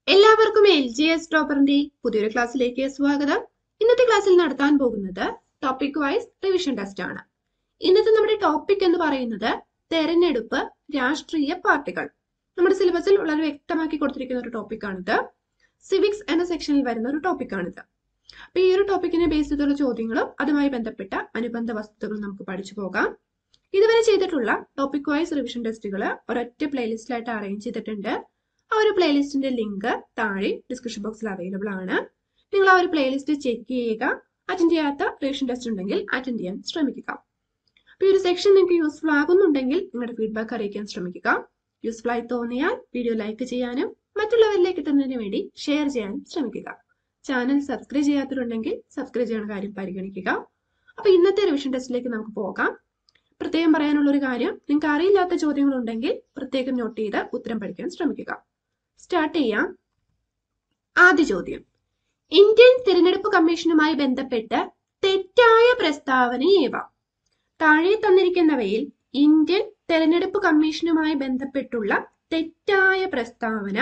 എല്ലാവർക്കും L G S ടോപ്പറിന്റെ പുതിയൊരു ക്ലാസ്സിലേക്ക് സ്വാഗതം ഇന്നത്തെ ക്ലാസ്സിൽ നടത്താൻ പോകുന്നത് ടോപ്പിക് വൈസ് റിവിഷൻ ടെസ്റ്റ് ആണ് ഇന്നത്തെ നമ്മുടെ ടോപ്പിക് എന്ന് പറയുന്നത് തെരഞ്ഞെടുപ്പ് രാഷ്ട്രീയ പാർട്ടികൾ നമ്മുടെ സിലബസിൽ വളരെ വ്യക്തമാക്കി കൊടുത്തിരിക്കുന്ന ഒരു ടോപ്പിക്കാണിത് സിവിക്സ് എന്ന സെക്ഷനിൽ വരുന്ന ഒരു ടോപ്പിക്കാണിത് അപ്പൊ ഈ ഒരു ടോപ്പിക്കിനെ ബേസ് ചെയ്തുള്ള ചോദ്യങ്ങളും അതുമായി ബന്ധപ്പെട്ട അനുബന്ധ വസ്തുതകളും നമുക്ക് പഠിച്ചു പോകാം ഇതുവരെ ചെയ്തിട്ടുള്ള ടോപ്പിക് വൈസ് റിവിഷൻ ടെസ്റ്റുകൾ ഒരൊറ്റ പ്ലേലിസ്റ്റിലായിട്ട് അറേഞ്ച് ചെയ്തിട്ടുണ്ട് ആ ഒരു പ്ലേലിസ്റ്റിന്റെ ലിങ്ക് താഴെ ഡിസ്ക്രിപ്ഷൻ ബോക്സിൽ അവൈലബിൾ ആണ് നിങ്ങൾ ആ ഒരു പ്ലേലിസ്റ്റ് ചെക്ക് ചെയ്യുക അറ്റൻഡ് ചെയ്യാത്ത റിവിഷൻ ടെസ്റ്റ് ഉണ്ടെങ്കിൽ അറ്റൻഡ് ചെയ്യാൻ ശ്രമിക്കുക അപ്പോൾ ഈ ഒരു സെക്ഷൻ നിങ്ങൾക്ക് യൂസ്ഫുൾ ആകുന്നുണ്ടെങ്കിൽ നിങ്ങളുടെ ഫീഡ്ബാക്ക് അറിയിക്കാൻ ശ്രമിക്കുക യൂസ്ഫുൾ ആയി തോന്നിയാൽ വീഡിയോ ലൈക്ക് ചെയ്യാനും മറ്റുള്ളവരിലേക്ക് എത്തുന്നതിന് വേണ്ടി ഷെയർ ചെയ്യാനും ശ്രമിക്കുക ചാനൽ സബ്സ്ക്രൈബ് ചെയ്യാത്തവരുണ്ടെങ്കിൽ സബ്സ്ക്രൈബ് ചെയ്യുന്ന കാര്യം പരിഗണിക്കുക അപ്പോൾ ഇന്നത്തെ റിവിഷൻ ടെസ്റ്റിലേക്ക് നമുക്ക് പോകാം പ്രത്യേകം പറയാനുള്ള ഒരു കാര്യം നിങ്ങൾക്ക് അറിയില്ലാത്ത ചോദ്യങ്ങളുണ്ടെങ്കിൽ പ്രത്യേകം നോട്ട് ചെയ്ത് ഉത്തരം പഠിക്കാൻ ശ്രമിക്കുക സ്റ്റാർട്ട് ചെയ്യാം ആദ്യ ചോദ്യം ഇന്ത്യൻ തിരഞ്ഞെടുപ്പ് കമ്മീഷനുമായി ബന്ധപ്പെട്ട് തെറ്റായ പ്രസ്താവന ഏവ താഴെ തന്നിരിക്കുന്നവയിൽ ഇന്ത്യൻ തെരഞ്ഞെടുപ്പ് കമ്മീഷനുമായി ബന്ധപ്പെട്ടുള്ള തെറ്റായ പ്രസ്താവന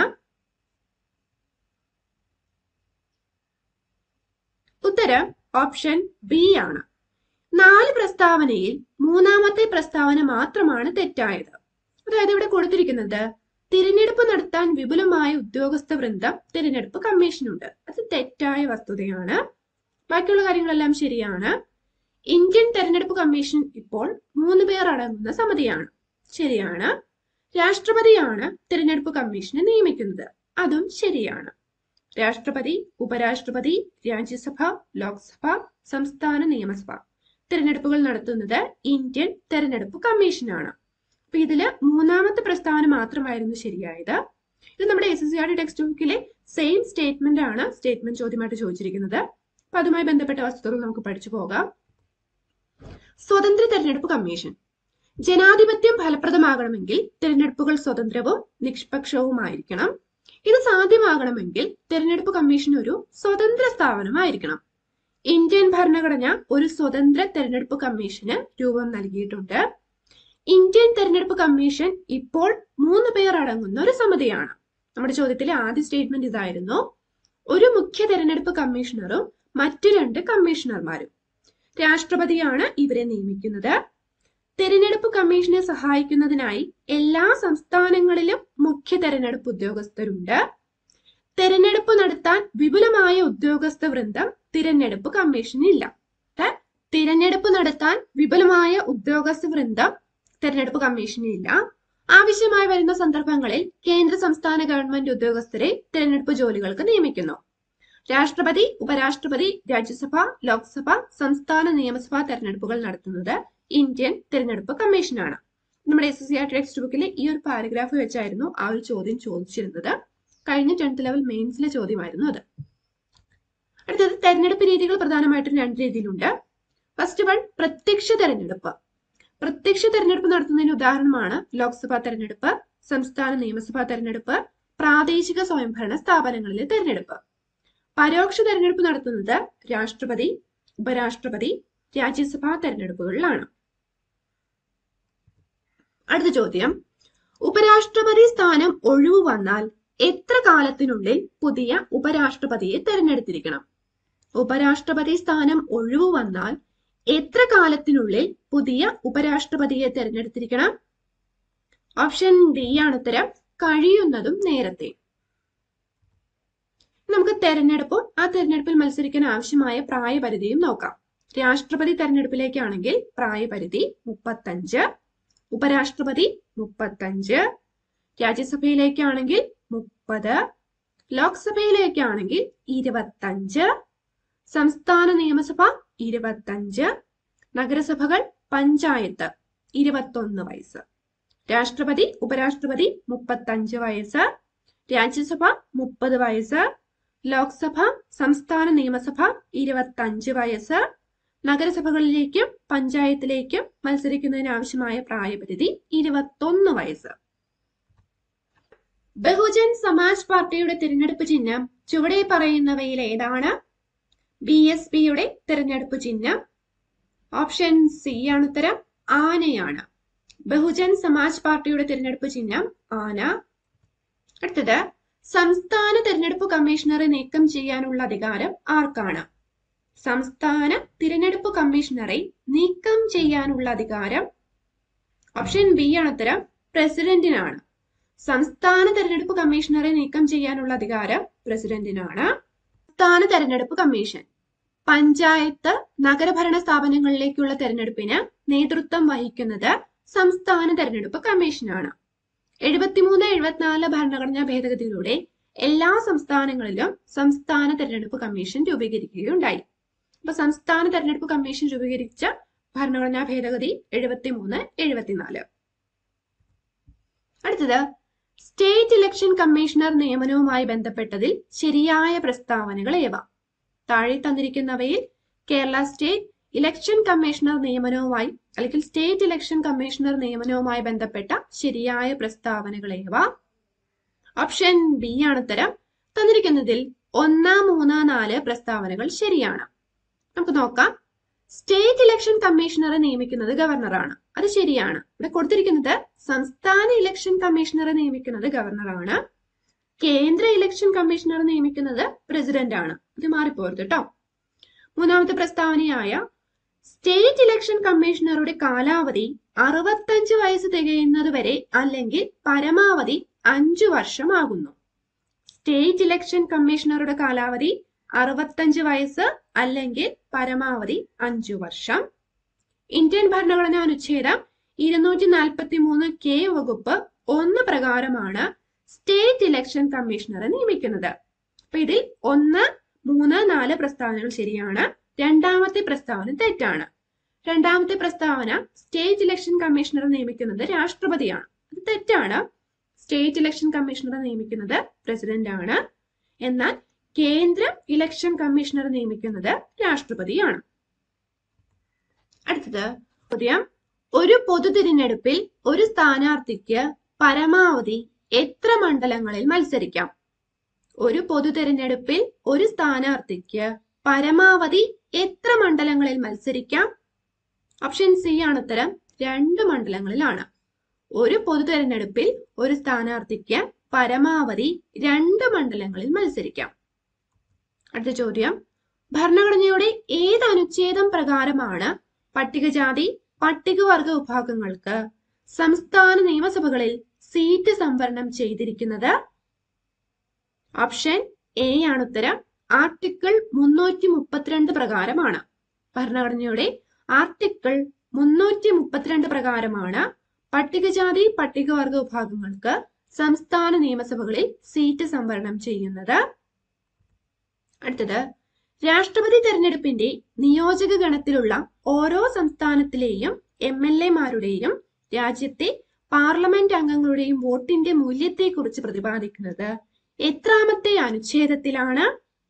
ഉത്തരം ഓപ്ഷൻ ബി ആണ് നാല് പ്രസ്താവനയിൽ മൂന്നാമത്തെ പ്രസ്താവന മാത്രമാണ് തെറ്റായത് അതായത് ഇവിടെ കൊടുത്തിരിക്കുന്നത് തിരഞ്ഞെടുപ്പ് നടത്താൻ വിപുലമായ ഉദ്യോഗസ്ഥ വൃന്ദം തിരഞ്ഞെടുപ്പ് കമ്മീഷനുണ്ട് അത് തെറ്റായ വസ്തുതയാണ് ബാക്കിയുള്ള കാര്യങ്ങളെല്ലാം ശരിയാണ് ഇന്ത്യൻ തെരഞ്ഞെടുപ്പ് കമ്മീഷൻ ഇപ്പോൾ മൂന്ന് പേർ അടങ്ങുന്ന സമിതിയാണ് ശരിയാണ് രാഷ്ട്രപതിയാണ് തിരഞ്ഞെടുപ്പ് കമ്മീഷനെ നിയമിക്കുന്നത് അതും ശരിയാണ് രാഷ്ട്രപതി ഉപരാഷ്ട്രപതി രാജ്യസഭ ലോക്സഭ സംസ്ഥാന നിയമസഭ തിരഞ്ഞെടുപ്പുകൾ നടത്തുന്നത് ഇന്ത്യൻ തെരഞ്ഞെടുപ്പ് കമ്മീഷനാണ് അപ്പൊ ഇതില് മൂന്നാമത്തെ പ്രസ്താവന മാത്രമായിരുന്നു ശരിയായത് ഇത് നമ്മുടെ S S C R T text ബുക്കിലെ സെയിം സ്റ്റേറ്റ്മെന്റ് ആണ് സ്റ്റേറ്റ്മെന്റ് ചോദ്യമായിട്ട് ചോദിച്ചിരിക്കുന്നത് അപ്പൊ അതുമായി ബന്ധപ്പെട്ട വസ്തുതകൾ നമുക്ക് പഠിച്ചു പോകാം സ്വതന്ത്ര തെരഞ്ഞെടുപ്പ് കമ്മീഷൻ ജനാധിപത്യം ഫലപ്രദമാകണമെങ്കിൽ തിരഞ്ഞെടുപ്പുകൾ സ്വതന്ത്രവും നിഷ്പക്ഷവുമായിരിക്കണം ഇത് സാധ്യമാകണമെങ്കിൽ തിരഞ്ഞെടുപ്പ് കമ്മീഷൻ ഒരു സ്വതന്ത്ര സ്ഥാപനമായിരിക്കണം ഇന്ത്യൻ ഭരണഘടന ഒരു സ്വതന്ത്ര തെരഞ്ഞെടുപ്പ് കമ്മീഷന് രൂപം നൽകിയിട്ടുണ്ട് ഇന്ത്യൻ തെരഞ്ഞെടുപ്പ് കമ്മീഷൻ ഇപ്പോൾ മൂന്ന് പേർ അടങ്ങുന്ന ഒരു സമിതിയാണ് നമ്മുടെ ചോദ്യത്തിലെ ആദ്യ സ്റ്റേറ്റ്മെന്റ് ഇതായിരുന്നു ഒരു മുഖ്യ തെരഞ്ഞെടുപ്പ് കമ്മീഷണറും മറ്റു രണ്ട് കമ്മീഷണർമാരും രാഷ്ട്രപതിയാണ് ഇവരെ നിയമിക്കുന്നത് തെരഞ്ഞെടുപ്പ് കമ്മീഷനെ സഹായിക്കുന്നതിനായി എല്ലാ സംസ്ഥാനങ്ങളിലും മുഖ്യ തെരഞ്ഞെടുപ്പ് ഉദ്യോഗസ്ഥരുണ്ട് തെരഞ്ഞെടുപ്പ് നടത്താൻ വിപുലമായ ഉദ്യോഗസ്ഥ വൃന്ദം തിരഞ്ഞെടുപ്പ് കമ്മീഷനില്ല തിരഞ്ഞെടുപ്പ് നടത്താൻ വിപുലമായ ഉദ്യോഗസ്ഥ വൃന്ദം തെരഞ്ഞെടുപ്പ് കമ്മീഷനില്ല ആവശ്യമായി വരുന്ന സന്ദർഭങ്ങളിൽ കേന്ദ്ര സംസ്ഥാന ഗവൺമെന്റ് ഉദ്യോഗസ്ഥരെ തിരഞ്ഞെടുപ്പ് ജോലികൾക്ക് നിയമിക്കുന്നു രാഷ്ട്രപതി ഉപരാഷ്ട്രപതി രാജ്യസഭ ലോക്സഭ സംസ്ഥാന നിയമസഭാ തെരഞ്ഞെടുപ്പുകൾ നടത്തുന്നത് ഇന്ത്യൻ തിരഞ്ഞെടുപ്പ് കമ്മീഷനാണ് നമ്മുടെ S S C R text ബുക്കിലെ ഈ ഒരു പാരഗ്രാഫ് വെച്ചായിരുന്നു ആ ഒരു ചോദ്യം ചോദിച്ചിരുന്നത് കഴിഞ്ഞ ടെൻത്ത് ലെവൽ മെയിൻസിലെ ചോദ്യമായിരുന്നു അത് അടുത്തത് തെരഞ്ഞെടുപ്പ് രീതികൾ പ്രധാനമായിട്ടും രണ്ട് രീതിയിലുണ്ട് ഫസ്റ്റ് വൺ പ്രത്യക്ഷ തെരഞ്ഞെടുപ്പ് പ്രത്യക്ഷ തെരഞ്ഞെടുപ്പ് നടത്തുന്നതിന് ഉദാഹരണമാണ് ലോക്സഭാ തെരഞ്ഞെടുപ്പ് സംസ്ഥാന നിയമസഭാ തെരഞ്ഞെടുപ്പ് പ്രാദേശിക സ്വയംഭരണ സ്ഥാപനങ്ങളിലെ തെരഞ്ഞെടുപ്പ് പരോക്ഷ തെരഞ്ഞെടുപ്പ് നടത്തുന്നത് രാഷ്ട്രപതി ഉപരാഷ്ട്രപതി രാജ്യസഭാ തെരഞ്ഞെടുപ്പുകളിലാണ് അടുത്ത ചോദ്യം ഉപരാഷ്ട്രപതി സ്ഥാനം ഒഴിവു വന്നാൽ എത്ര കാലത്തിനുള്ളിൽ പുതിയ ഉപരാഷ്ട്രപതിയെ തെരഞ്ഞെടുത്തിരിക്കണം ഉപരാഷ്ട്രപതി സ്ഥാനം ഒഴിവു വന്നാൽ എത്ര കാലത്തിനുള്ളിൽ പുതിയ ഉപരാഷ്ട്രപതിയെ തെരഞ്ഞെടുത്തിരിക്കണം ഓപ്ഷൻ ഡി ആണ് ഉത്തരം കഴിയുന്നതും നേരത്തെ നമുക്ക് തെരഞ്ഞെടുപ്പും ആ തെരഞ്ഞെടുപ്പിൽ മത്സരിക്കാൻ ആവശ്യമായ പ്രായപരിധിയും നോക്കാം രാഷ്ട്രപതി തെരഞ്ഞെടുപ്പിലേക്കാണെങ്കിൽ പ്രായപരിധി മുപ്പത്തഞ്ച് ഉപരാഷ്ട്രപതി മുപ്പത്തഞ്ച് രാജ്യസഭയിലേക്കാണെങ്കിൽ മുപ്പത് ലോക്സഭയിലേക്കാണെങ്കിൽ ഇരുപത്തഞ്ച് സംസ്ഥാന നിയമസഭ ഇരുപത്തഞ്ച് നഗരസഭകൾ പഞ്ചായത്ത് ഇരുപത്തൊന്ന് വയസ്സ് രാഷ്ട്രപതി ഉപരാഷ്ട്രപതി മുപ്പത്തഞ്ച് വയസ്സ് രാജ്യസഭ മുപ്പത് വയസ്സ് ലോക്സഭ സംസ്ഥാന നിയമസഭ ഇരുപത്തഞ്ച് വയസ്സ് നഗരസഭകളിലേക്കും പഞ്ചായത്തിലേക്കും മത്സരിക്കുന്നതിന് ആവശ്യമായ പ്രായപരിധി ഇരുപത്തൊന്ന് വയസ്സ് ബഹുജൻ സമാജ് പാർട്ടിയുടെ തിരഞ്ഞെടുപ്പ് ചിഹ്നം ചുവടെ പറയുന്നവയിൽ ഏതാണ് ബി എസ് പിയുടെ തിരഞ്ഞെടുപ്പ് ചിഹ്നം ഓപ്ഷൻ സി ആണ് ഉത്തരം ആനയാണ് ബഹുജൻ സമാജ് പാർട്ടിയുടെ തിരഞ്ഞെടുപ്പ് ചിഹ്നം ആന അടുത്തത് സംസ്ഥാന തെരഞ്ഞെടുപ്പ് കമ്മീഷണറെ നീക്കം ചെയ്യാനുള്ള അധികാരം ആർക്കാണ് സംസ്ഥാന തിരഞ്ഞെടുപ്പ് കമ്മീഷണറെ നീക്കം ചെയ്യാനുള്ള അധികാരം ഓപ്ഷൻ ബി ആണ് ഉത്തരം പ്രസിഡന്റിനാണ് സംസ്ഥാന തെരഞ്ഞെടുപ്പ് കമ്മീഷണറെ നീക്കം ചെയ്യാനുള്ള അധികാരം പ്രസിഡന്റിനാണ് സംസ്ഥാന തെരഞ്ഞെടുപ്പ് കമ്മീഷൻ പഞ്ചായത്ത് നഗരഭരണ സ്ഥാപനങ്ങളിലേക്കുള്ള തെരഞ്ഞെടുപ്പിന് നേതൃത്വം വഹിക്കുന്നത് സംസ്ഥാന തെരഞ്ഞെടുപ്പ് കമ്മീഷനാണ് എഴുപത്തിമൂന്ന് എഴുപത്തിനാല് ഭരണഘടനാ ഭേദഗതിയിലൂടെ എല്ലാ സംസ്ഥാനങ്ങളിലും സംസ്ഥാന തെരഞ്ഞെടുപ്പ് കമ്മീഷൻ രൂപീകരിക്കുകയുണ്ടായി അപ്പൊ സംസ്ഥാന തെരഞ്ഞെടുപ്പ് കമ്മീഷൻ രൂപീകരിച്ച ഭരണഘടനാ ഭേദഗതി എഴുപത്തിമൂന്ന് എഴുപത്തിനാല് അടുത്തത് സ്റ്റേറ്റ് ഇലക്ഷൻ കമ്മീഷണർ നിയമനവുമായി ബന്ധപ്പെട്ടതിൽ ശരിയായ പ്രസ്താവനകൾ ഏവ താഴെ തന്നിരിക്കുന്നവയിൽ കേരള സ്റ്റേറ്റ് ഇലക്ഷൻ കമ്മീഷണർ നിയമനവുമായി അല്ലെങ്കിൽ സ്റ്റേറ്റ് ഇലക്ഷൻ കമ്മീഷണർ നിയമനവുമായി ബന്ധപ്പെട്ട ശരിയായ പ്രസ്താവനകൾ ഏവ ഓപ്ഷൻ ബി ആണ് ഉത്തരം തന്നിരിക്കുന്നതിൽ ഒന്ന് മൂന്ന് നാല് പ്രസ്താവനകൾ ശരിയാണ് നമുക്ക് നോക്കാം സ്റ്റേറ്റ് ഇലക്ഷൻ കമ്മീഷണറെ നിയമിക്കുന്നത് ഗവർണറാണ് അത് ശരിയാണ് ഇവിടെ കൊടുത്തിരിക്കുന്നത് സംസ്ഥാന ഇലക്ഷൻ കമ്മീഷണറെ നിയമിക്കുന്നത് ഗവർണറാണ് കേന്ദ്ര ഇലക്ഷൻ കമ്മീഷണറെ നിയമിക്കുന്നത് പ്രസിഡന്റ് ആണ് ഇത് മാറിപ്പോരുത് കേട്ടോ മൂന്നാമത്തെ പ്രസ്താവനയായ സ്റ്റേറ്റ് ഇലക്ഷൻ കമ്മീഷണറുടെ കാലാവധി അറുപത്തഞ്ച് വയസ്സ് തികയുന്നത് വരെ അല്ലെങ്കിൽ പരമാവധി അഞ്ചു വർഷമാകുന്നു സ്റ്റേറ്റ് ഇലക്ഷൻ കമ്മീഷണറുടെ കാലാവധി അറുപത്തഞ്ച് വയസ്സ് അല്ലെങ്കിൽ പരമാവധി അഞ്ചു വർഷം ഇന്ത്യൻ ഭരണഘടനാ അനുച്ഛേദം ഇരുന്നൂറ്റി നാൽപ്പത്തി മൂന്ന് കെ വകുപ്പ് ഒന്ന് പ്രകാരമാണ് സ്റ്റേറ്റ് ഇലക്ഷൻ കമ്മീഷണറെ നിയമിക്കുന്നത് അപ്പൊ ഇതിൽ ഒന്ന് മൂന്ന് നാല് പ്രസ്താവനകൾ ശരിയാണ് രണ്ടാമത്തെ പ്രസ്താവന തെറ്റാണ് രണ്ടാമത്തെ പ്രസ്താവന സ്റ്റേറ്റ് ഇലക്ഷൻ കമ്മീഷണറെ നിയമിക്കുന്നത് രാഷ്ട്രപതിയാണ് അത് തെറ്റാണ് സ്റ്റേറ്റ് ഇലക്ഷൻ കമ്മീഷണറെ നിയമിക്കുന്നത് പ്രസിഡന്റ് ആണ് എന്നാൽ കേന്ദ്ര ഇലക്ഷൻ കമ്മീഷണറെ നിയമിക്കുന്നത് രാഷ്ട്രപതിയാണ് അടുത്തത് ചോദ്യം ഒരു പൊതു തിരഞ്ഞെടുപ്പിൽ ഒരു സ്ഥാനാർത്ഥിക്ക് പരമാവധി എത്ര മണ്ഡലങ്ങളിൽ മത്സരിക്കാം ഒരു പൊതു തിരഞ്ഞെടുപ്പിൽ ഒരു സ്ഥാനാർത്ഥിക്ക് പരമാവധി എത്ര മണ്ഡലങ്ങളിൽ മത്സരിക്കാം ഓപ്ഷൻ സി ആണ് ഉത്തരം രണ്ട് മണ്ഡലങ്ങളിലാണ് ഒരു പൊതു തെരഞ്ഞെടുപ്പിൽ ഒരു സ്ഥാനാർത്ഥിക്ക് പരമാവധി രണ്ട് മണ്ഡലങ്ങളിൽ മത്സരിക്കാം അടുത്ത ചോദ്യം ഭരണഘടനയുടെ ഏത് അനുച്ഛേദം പ്രകാരമാണ് പട്ടികജാതി പട്ടികവർഗ വിഭാഗങ്ങൾക്ക് സംസ്ഥാന നിയമസഭകളിൽ സീറ്റ് സംവരണം ചെയ്തിരിക്കുന്നത് ഓപ്ഷൻ എ ആണ് ഉത്തരം ആർട്ടിക്കിൾ മുന്നൂറ്റി മുപ്പത്തിരണ്ട് പ്രകാരമാണ് ഭരണഘടനയുടെ ആർട്ടിക്കിൾ മുന്നൂറ്റി മുപ്പത്തിരണ്ട് പ്രകാരമാണ് പട്ടികജാതി പട്ടികവർഗ വിഭാഗങ്ങൾക്ക് സംസ്ഥാന നിയമസഭകളിൽ സീറ്റ് സംവരണം ചെയ്യുന്നത് അടുത്തത് രാഷ്ട്രപതി തെരഞ്ഞെടുപ്പിന്റെ നിയോജക ഗണത്തിലുള്ള ഓരോ സംസ്ഥാനത്തിലെയും എം എൽ എമാരുടെയും രാജ്യത്തെ പാർലമെന്റ് അംഗങ്ങളുടെയും വോട്ടിന്റെ മൂല്യത്തെക്കുറിച്ച് പ്രതിപാദിക്കുന്നത് എത്രാമത്തെ അനുച്ഛേദത്തിലാണ്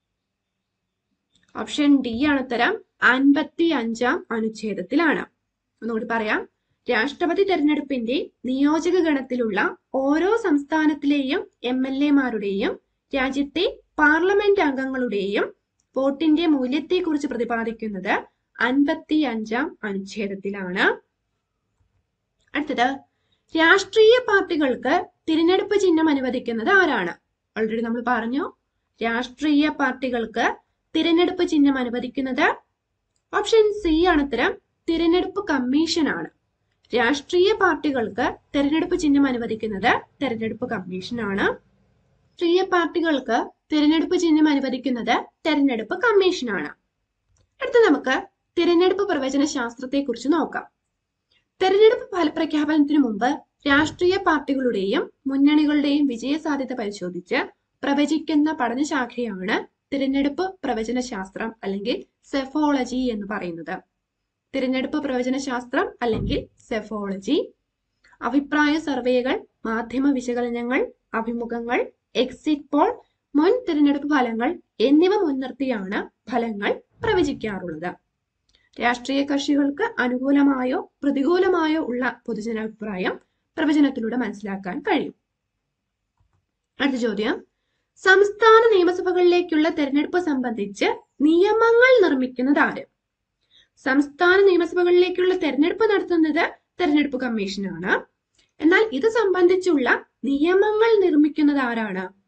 ഓപ്ഷൻ ഡി ആണ് ഉത്തരം അൻപത്തി അഞ്ചാം അനുച്ഛേദത്തിലാണ് ഒന്നുകൂടി പറയാം രാഷ്ട്രപതി തെരഞ്ഞെടുപ്പിന്റെ നിയോജക ഗണത്തിലുള്ള ഓരോ സംസ്ഥാനത്തിലെയും എം എൽ എമാരുടെയും രാജ്യത്തെ പാർലമെന്റ് അംഗങ്ങളുടെയും വോട്ടിന്റെ മൂല്യത്തെക്കുറിച്ച് പ്രതിപാദിക്കുന്നത് അൻപത്തി അഞ്ചാം അനുച്ഛേദത്തിലാണ് അടുത്തത് രാഷ്ട്രീയ പാർട്ടികൾക്ക് തിരഞ്ഞെടുപ്പ് ചിഹ്നം അനുവദിക്കുന്നത് ആരാണ് ഓൾറെഡി നമ്മൾ പറഞ്ഞു രാഷ്ട്രീയ പാർട്ടികൾക്ക് തിരഞ്ഞെടുപ്പ് ചിഹ്നം അനുവദിക്കുന്നത് ഓപ്ഷൻ സി ആണ് ഉത്തരം തിരഞ്ഞെടുപ്പ് കമ്മീഷനാണ് രാഷ്ട്രീയ പാർട്ടികൾക്ക് തിരഞ്ഞെടുപ്പ് ചിഹ്നം അനുവദിക്കുന്നത് തിരഞ്ഞെടുപ്പ് കമ്മീഷനാണ് രാഷ്ട്രീയ പാർട്ടികൾക്ക് തിരഞ്ഞെടുപ്പ് ചിഹ്നം അനുവദിക്കുന്നത് തെരഞ്ഞെടുപ്പ് കമ്മീഷനാണ് അടുത്ത നമുക്ക് തിരഞ്ഞെടുപ്പ് പ്രവചന ശാസ്ത്രത്തെ കുറിച്ച് നോക്കാം തെരഞ്ഞെടുപ്പ് ഫലപ്രഖ്യാപനത്തിന് മുമ്പ് രാഷ്ട്രീയ പാർട്ടികളുടെയും മുന്നണികളുടെയും വിജയസാധ്യത പരിശോധിച്ച് പ്രവചിക്കുന്ന പഠനശാഖയാണ് തിരഞ്ഞെടുപ്പ് പ്രവചന ശാസ്ത്രം അല്ലെങ്കിൽ സെഫോളജി എന്ന് പറയുന്നത് തിരഞ്ഞെടുപ്പ് പ്രവചന ശാസ്ത്രം അല്ലെങ്കിൽ സെഫോളജി അഭിപ്രായ സർവേകൾ മാധ്യമ വിശകലനങ്ങൾ അഭിമുഖങ്ങൾ എക്സിറ്റ് പോൾ മുൻ തിരഞ്ഞെടുപ്പ് ഫലങ്ങൾ എന്നിവ മുൻനിർത്തിയാണ് ഫലങ്ങൾ പ്രവചിക്കാറുള്ളത് രാഷ്ട്രീയ കക്ഷികൾക്ക് അനുകൂലമായോ പ്രതികൂലമായോ ഉള്ള പൊതുജനാഭിപ്രായം പ്രവചനത്തിലൂടെ മനസ്സിലാക്കാൻ കഴിയും അടുത്ത ചോദ്യം സംസ്ഥാന നിയമസഭകളിലേക്കുള്ള തെരഞ്ഞെടുപ്പ് സംബന്ധിച്ച് നിയമങ്ങൾ നിർമ്മിക്കുന്നത് ആര് സംസ്ഥാന നിയമസഭകളിലേക്കുള്ള തെരഞ്ഞെടുപ്പ് നടത്തുന്നത് തെരഞ്ഞെടുപ്പ് കമ്മീഷനാണ് എന്നാൽ ഇത് സംബന്ധിച്ചുള്ള നിയമങ്ങൾ നിർമ്മിക്കുന്നത് ആരാണ്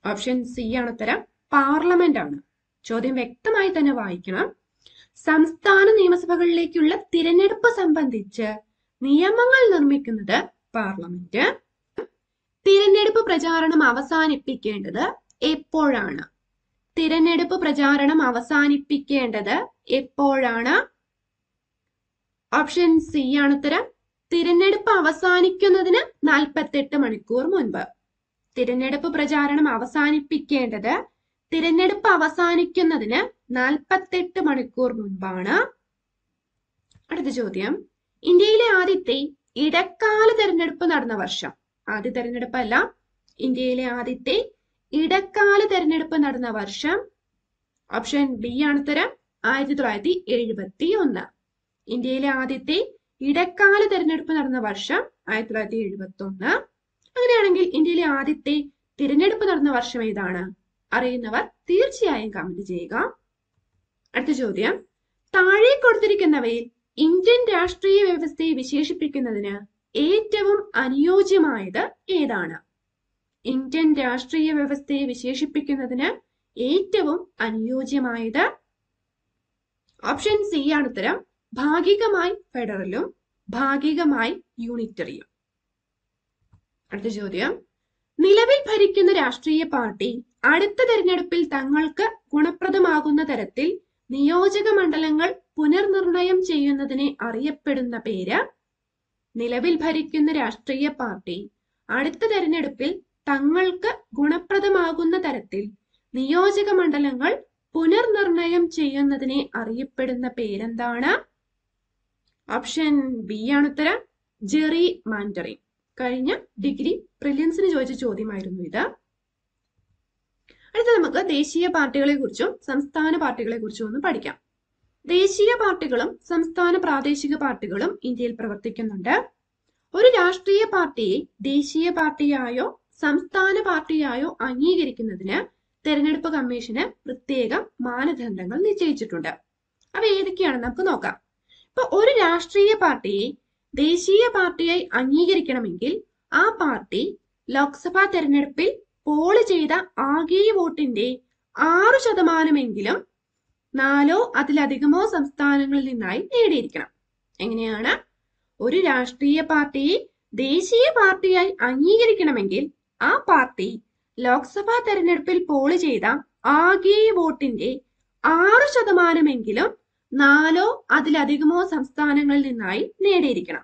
ഓപ്ഷൻ സി ആണ് ഉത്തരം പാർലമെന്റ് ആണ് ചോദ്യം വ്യക്തമായി തന്നെ വായിക്കണം സംസ്ഥാന നിയമസഭകളിലേക്കുള്ള തിരഞ്ഞെടുപ്പ് സംബന്ധിച്ച് നിയമങ്ങൾ നിർമ്മിക്കുന്നത് പാർലമെന്റ് തിരഞ്ഞെടുപ്പ് പ്രചാരണം അവസാനിപ്പിക്കേണ്ടത് എപ്പോഴാണ് തിരഞ്ഞെടുപ്പ് പ്രചാരണം അവസാനിപ്പിക്കേണ്ടത് എപ്പോഴാണ് ഓപ്ഷൻ സി ആണ് ഉത്തരം തിരഞ്ഞെടുപ്പ് അവസാനിക്കുന്നതിന് നാൽപ്പത്തെട്ട് മണിക്കൂർ മുൻപ് തിരഞ്ഞെടുപ്പ് പ്രചാരണം അവസാനിപ്പിക്കേണ്ടത് തിരഞ്ഞെടുപ്പ് അവസാനിക്കുന്നതിന് നാൽപ്പത്തെട്ട് മണിക്കൂർ മുൻപാണ് അടുത്ത ചോദ്യം ഇന്ത്യയിലെ ആദ്യത്തെ ഇടക്കാല തെരഞ്ഞെടുപ്പ് നടന്ന വർഷം ആദ്യ തെരഞ്ഞെടുപ്പല്ല ഇന്ത്യയിലെ ആദ്യത്തെ ഇടക്കാല തെരഞ്ഞെടുപ്പ് നടന്ന വർഷം ഓപ്ഷൻ ബി ആണ് ഉത്തരം ആയിരത്തി തൊള്ളായിരത്തി എഴുപത്തി ഒന്ന് ഇന്ത്യയിലെ ആദ്യത്തെ ഇടക്കാല തെരഞ്ഞെടുപ്പ് നടന്ന വർഷം ആയിരത്തി തൊള്ളായിരത്തി എഴുപത്തി ഒന്ന് അങ്ങനെയാണെങ്കിൽ ഇന്ത്യയിലെ ആദ്യത്തെ തിരഞ്ഞെടുപ്പ് നടന്ന വർഷം ഏതാണ് അറിയുന്നവർ തീർച്ചയായും കമന്റ് ചെയ്യുക അടുത്ത ചോദ്യം താഴെ കൊടുത്തിരിക്കുന്നവയിൽ ഇന്ത്യൻ രാഷ്ട്രീയ വ്യവസ്ഥയെ വിശേഷിപ്പിക്കുന്നതിന് ഏറ്റവും അനുയോജ്യമായത് ഏതാണ് ഇന്ത്യൻ രാഷ്ട്രീയ വ്യവസ്ഥയെ വിശേഷിപ്പിക്കുന്നതിന് ഏറ്റവും അനുയോജ്യമായത് ഓപ്ഷൻ സി ആണ് ഉത്തരം ഭാഗികമായി ഫെഡറലും ഭാഗികമായി യൂണിറ്ററിയും അടുത്ത ചോദ്യം നിലവിൽ ഭരിക്കുന്ന രാഷ്ട്രീയ പാർട്ടി അടുത്ത തെരഞ്ഞെടുപ്പിൽ തങ്ങൾക്ക് ഗുണപ്രദമാകുന്ന തരത്തിൽ നിയോജക മണ്ഡലങ്ങൾ പുനർനിർണയം ചെയ്യുന്നതിനെ അറിയപ്പെടുന്ന പേര് നിലവിൽ ഭരിക്കുന്ന രാഷ്ട്രീയ പാർട്ടി അടുത്ത തെരഞ്ഞെടുപ്പിൽ തങ്ങൾക്ക് ഗുണപ്രദമാകുന്ന തരത്തിൽ നിയോജക മണ്ഡലങ്ങൾ പുനർനിർണയം ചെയ്യുന്നതിനെ അറിയപ്പെടുന്ന പേരെന്താണ് ഓപ്ഷൻ ബി ആണ് ഉത്തരം ജെറി മാൻഡറിൻ കഴിഞ്ഞ ഡിഗ്രി പ്രിലിയൻസിന് ചോദിച്ച ചോദ്യമായിരുന്നു ഇത് അടുത്ത നമുക്ക് ദേശീയ പാർട്ടികളെ കുറിച്ചും സംസ്ഥാന പാർട്ടികളെ കുറിച്ചും ഒന്ന് പഠിക്കാം ദേശീയ പാർട്ടികളും സംസ്ഥാന പ്രാദേശിക പാർട്ടികളും ഇന്ത്യയിൽ പ്രവർത്തിക്കുന്നുണ്ട് ഒരു രാഷ്ട്രീയ പാർട്ടിയെ ദേശീയ പാർട്ടിയായോ സംസ്ഥാന പാർട്ടിയായോ അംഗീകരിക്കുന്നതിന് തെരഞ്ഞെടുപ്പ് കമ്മീഷന് പ്രത്യേക മാനദണ്ഡങ്ങൾ നിശ്ചയിച്ചിട്ടുണ്ട് അവ ഏതൊക്കെയാണെന്ന് നമുക്ക് നോക്കാം ഇപ്പൊ ഒരു രാഷ്ട്രീയ പാർട്ടിയെ ദേശീയ പാർട്ടിയായി അംഗീകരിക്കണമെങ്കിൽ ആ പാർട്ടി ലോക്സഭാ തെരഞ്ഞെടുപ്പിൽ പോള് ചെയ്ത ആകെ വോട്ടിന്റെ ആറ് ശതമാനമെങ്കിലും നാലോ അതിലധികമോ സംസ്ഥാനങ്ങളിൽ നിന്നായി നേടിയിരിക്കണം എങ്ങനെയാണ് ഒരു രാഷ്ട്രീയ പാർട്ടിയെ ദേശീയ പാർട്ടിയായി അംഗീകരിക്കണമെങ്കിൽ ആ പാർട്ടി ലോക്സഭാ തെരഞ്ഞെടുപ്പിൽ പോള് ചെയ്ത ആകെ വോട്ടിന്റെ ആറ് ശതമാനമെങ്കിലും നാലോ അതിലധികമോ സംസ്ഥാനങ്ങളിൽ നിന്നായി നേടിയിരിക്കണം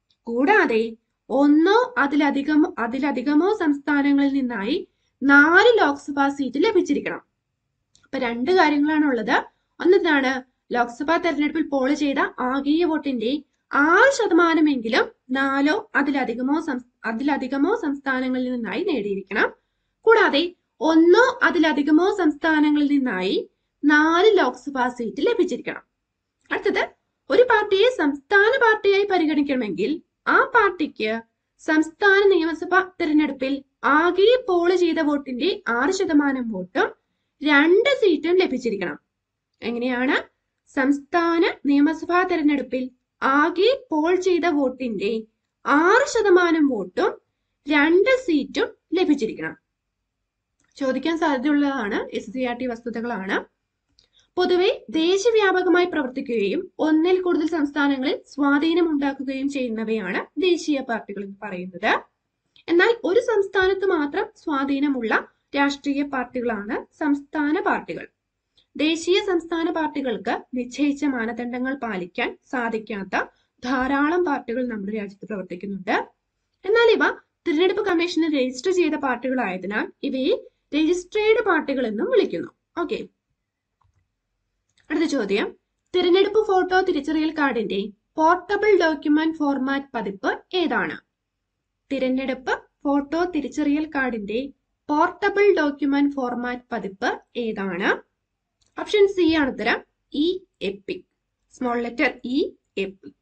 കൂടാതെ ഒന്നോ അതിലധികമോ അതിലധികമോ സംസ്ഥാനങ്ങളിൽ നിന്നായി നാല് ലോക്സഭാ സീറ്റ് ലഭിച്ചിരിക്കണം അപ്പൊ രണ്ട് കാര്യങ്ങളാണ് ഉള്ളത് ഒന്നെന്താണ് ലോക്സഭാ തെരഞ്ഞെടുപ്പിൽ പോള് ചെയ്ത ആകെ വോട്ടിന്റെ ആറ് ശതമാനമെങ്കിലും നാലോ അതിലധികമോ അതിലധികമോ സംസ്ഥാനങ്ങളിൽ നിന്നായി നേടിയിരിക്കണം കൂടാതെ ഒന്നോ അതിലധികമോ സംസ്ഥാനങ്ങളിൽ നിന്നായി നാല് ലോക്സഭാ സീറ്റ് ലഭിച്ചിരിക്കണം അടുത്തത് ഒരു പാർട്ടിയെ സംസ്ഥാന പാർട്ടിയായി പരിഗണിക്കണമെങ്കിൽ ആ പാർട്ടിക്ക് സംസ്ഥാന നിയമസഭാ തെരഞ്ഞെടുപ്പിൽ ആകെ പോള് ചെയ്ത വോട്ടിന്റെ ആറ് ശതമാനം വോട്ടും രണ്ട് സീറ്റും ലഭിച്ചിരിക്കണം എങ്ങനെയാണ് സംസ്ഥാന നിയമസഭാ തെരഞ്ഞെടുപ്പിൽ ആകെ പോൾ ചെയ്ത വോട്ടിന്റെ ആറ് ശതമാനം വോട്ടും രണ്ട് സീറ്റും ലഭിച്ചിരിക്കണം ചോദിക്കാൻ സാധ്യതയുള്ളതാണ് എസ് സി ആർ ടി വസ്തുതകളാണ് പൊതുവെ ദേശവ്യാപകമായി പ്രവർത്തിക്കുകയും ഒന്നിൽ കൂടുതൽ സംസ്ഥാനങ്ങളിൽ സ്വാധീനം ഉണ്ടാക്കുകയും ചെയ്യുന്നവയാണ് ദേശീയ പാർട്ടികൾ എന്ന് പറയുന്നത് എന്നാൽ ഒരു സംസ്ഥാനത്ത് മാത്രം സ്വാധീനമുള്ള രാഷ്ട്രീയ പാർട്ടികളാണ് സംസ്ഥാന പാർട്ടികൾ ദേശീയ സംസ്ഥാന പാർട്ടികൾക്ക് നിശ്ചയിച്ച മാനദണ്ഡങ്ങൾ പാലിക്കാൻ സാധിക്കാത്ത ധാരാളം പാർട്ടികൾ നമ്മുടെ രാജ്യത്ത് പ്രവർത്തിക്കുന്നുണ്ട് എന്നാൽ ഇവ തിരഞ്ഞെടുപ്പ് കമ്മീഷന് രജിസ്റ്റർ ചെയ്ത പാർട്ടികളായതിനാൽ ഇവയെ രജിസ്ട്രേഡ് പാർട്ടികൾ എന്നും വിളിക്കുന്നു ഓക്കെ അടുത്ത ചോദ്യം തിരഞ്ഞെടുപ്പ് ഫോട്ടോ തിരിച്ചറിയൽ കാർഡിന്റെ പോർട്ടബിൾ ഡോക്യുമെന്റ് ഫോർമാറ്റ് പതിപ്പ് ഏതാണ് തിരഞ്ഞെടുപ്പ് ഫോട്ടോ തിരിച്ചറിയൽ കാർഡിന്റെ പോർട്ടബിൾ ഡോക്യുമെന്റ് ഫോർമാറ്റ് പതിപ്പ് ഏതാണ് ഓപ്ഷൻ സി ആണ് ഉത്തരം E EPIC small letter E EPIC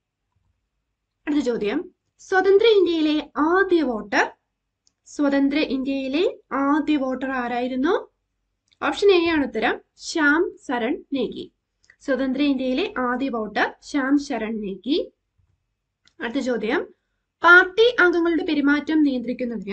അടുത്ത ചോദ്യം സ്വതന്ത്ര ഇന്ത്യയിലെ ആദ്യ വോട്ടർ സ്വതന്ത്ര ഇന്ത്യയിലെ ആദ്യ വോട്ടർ ആരായിരുന്നു ഓപ്ഷൻ എ ആണ് ഉത്തരം ശ്യാം സരൺ നേഗി സ്വതന്ത്ര ഇന്ത്യയിലെ ആദ്യ വോട്ടർ ശ്യാം ശരൺ നേഗി അടുത്ത ചോദ്യം പാർട്ടി അംഗങ്ങളുടെ പെരുമാറ്റം നിയന്ത്രിക്കുന്നതിനും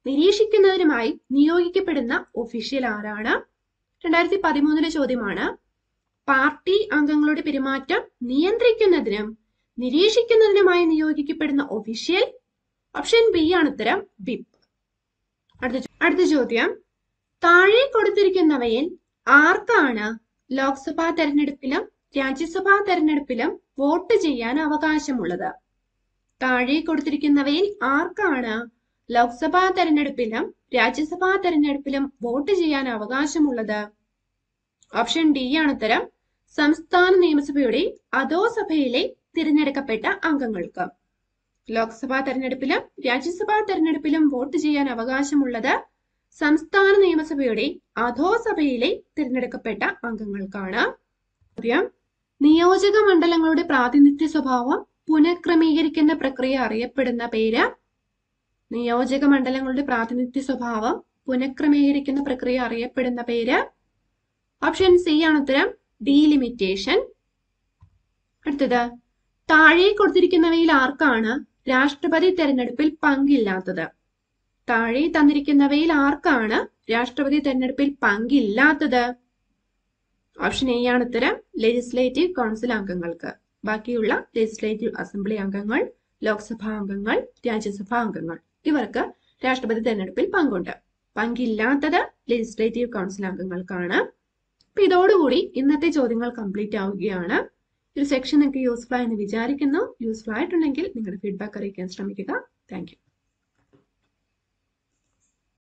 നിരീക്ഷിക്കുന്നതിനുമായി നിയോഗിക്കപ്പെടുന്ന ഒഫീഷ്യൽ ആരാണ് രണ്ടായിരത്തി പതിമൂന്നിലെ ചോദ്യമാണ് പാർട്ടി അംഗങ്ങളുടെ പെരുമാറ്റം നിയന്ത്രിക്കുന്നതിനും നിരീക്ഷിക്കുന്നതിനുമായി നിയോഗിക്കപ്പെടുന്ന ഒഫീഷ്യൽ ഓപ്ഷൻ ബി ആണ് ഉത്തരം വിപ്പ് അടുത്ത അടുത്ത ചോദ്യം താഴെ കൊടുത്തിരിക്കുന്നവയിൽ ആർക്കാണ് ലോക്സഭാ തെരഞ്ഞെടുപ്പിലും രാജ്യസഭാ തെരഞ്ഞെടുപ്പിലും വോട്ട് ചെയ്യാൻ അവകാശമുള്ളത് താഴെ കൊടുത്തിരിക്കുന്നവയിൽ ആർക്കാണ് ലോക്സഭാ തെരഞ്ഞെടുപ്പിലും രാജ്യസഭാ തെരഞ്ഞെടുപ്പിലും വോട്ട് ചെയ്യാൻ അവകാശമുള്ളത് ഓപ്ഷൻ ഡി ആണ് ഉത്തരം സംസ്ഥാന നിയമസഭയുടെ അധോസഭയിലെ തിരഞ്ഞെടുക്കപ്പെട്ട അംഗങ്ങൾക്ക് ലോക്സഭാ തെരഞ്ഞെടുപ്പിലും രാജ്യസഭാ തെരഞ്ഞെടുപ്പിലും വോട്ട് ചെയ്യാൻ അവകാശമുള്ളത് സംസ്ഥാന നിയമസഭയുടെ അധോസഭയിലെ തിരഞ്ഞെടുക്കപ്പെട്ട അംഗങ്ങൾക്കാണ് ചോദ്യം നിയോജക മണ്ഡലങ്ങളുടെ പ്രാതിനിധ്യ സ്വഭാവം പുനഃക്രമീകരിക്കുന്ന പ്രക്രിയ അറിയപ്പെടുന്ന പേര് നിയോജക മണ്ഡലങ്ങളുടെ പ്രാതിനിധ്യ സ്വഭാവം പുനഃക്രമീകരിക്കുന്ന പ്രക്രിയ അറിയപ്പെടുന്ന പേര് ഓപ്ഷൻ സി ആണ് ഉത്തരം ഡീലിമിറ്റേഷൻ അടുത്തത് താഴെ കൊടുത്തിരിക്കുന്നവയിൽ ആർക്കാണ് രാഷ്ട്രപതി തെരഞ്ഞെടുപ്പിൽ പങ്കില്ലാത്തത് താഴെ തന്നിരിക്കുന്നവയിൽ ആർക്കാണ് രാഷ്ട്രപതി തെരഞ്ഞെടുപ്പിൽ പങ്കില്ലാത്തത് ഓപ്ഷൻ എ ആണ് ഉത്തരം ലെജിസ്ലേറ്റീവ് കൗൺസിൽ അംഗങ്ങൾക്ക് ബാക്കിയുള്ള ലെജിസ്ലേറ്റീവ് അസംബ്ലി അംഗങ്ങൾ ലോക്സഭാ അംഗങ്ങൾ രാജ്യസഭാ അംഗങ്ങൾ ഇവർക്ക് രാഷ്ട്രപതി തെരഞ്ഞെടുപ്പിൽ പങ്കുണ്ട് പങ്കില്ലാത്തത് ലെജിസ്ലേറ്റീവ് കൗൺസിൽ അംഗങ്ങൾക്കാണ് അപ്പൊ ഇതോടുകൂടി ഇന്നത്തെ ചോദ്യങ്ങൾ കംപ്ലീറ്റ് ആവുകയാണ് ഒരു സെക്ഷൻ നിങ്ങൾക്ക് യൂസ്ഫുൾ ആയെന്ന് വിചാരിക്കുന്നു യൂസ്ഫുൾ ആയിട്ടുണ്ടെങ്കിൽ നിങ്ങളുടെ ഫീഡ്ബാക്ക് അറിയിക്കാൻ ശ്രമിക്കുക താങ്ക്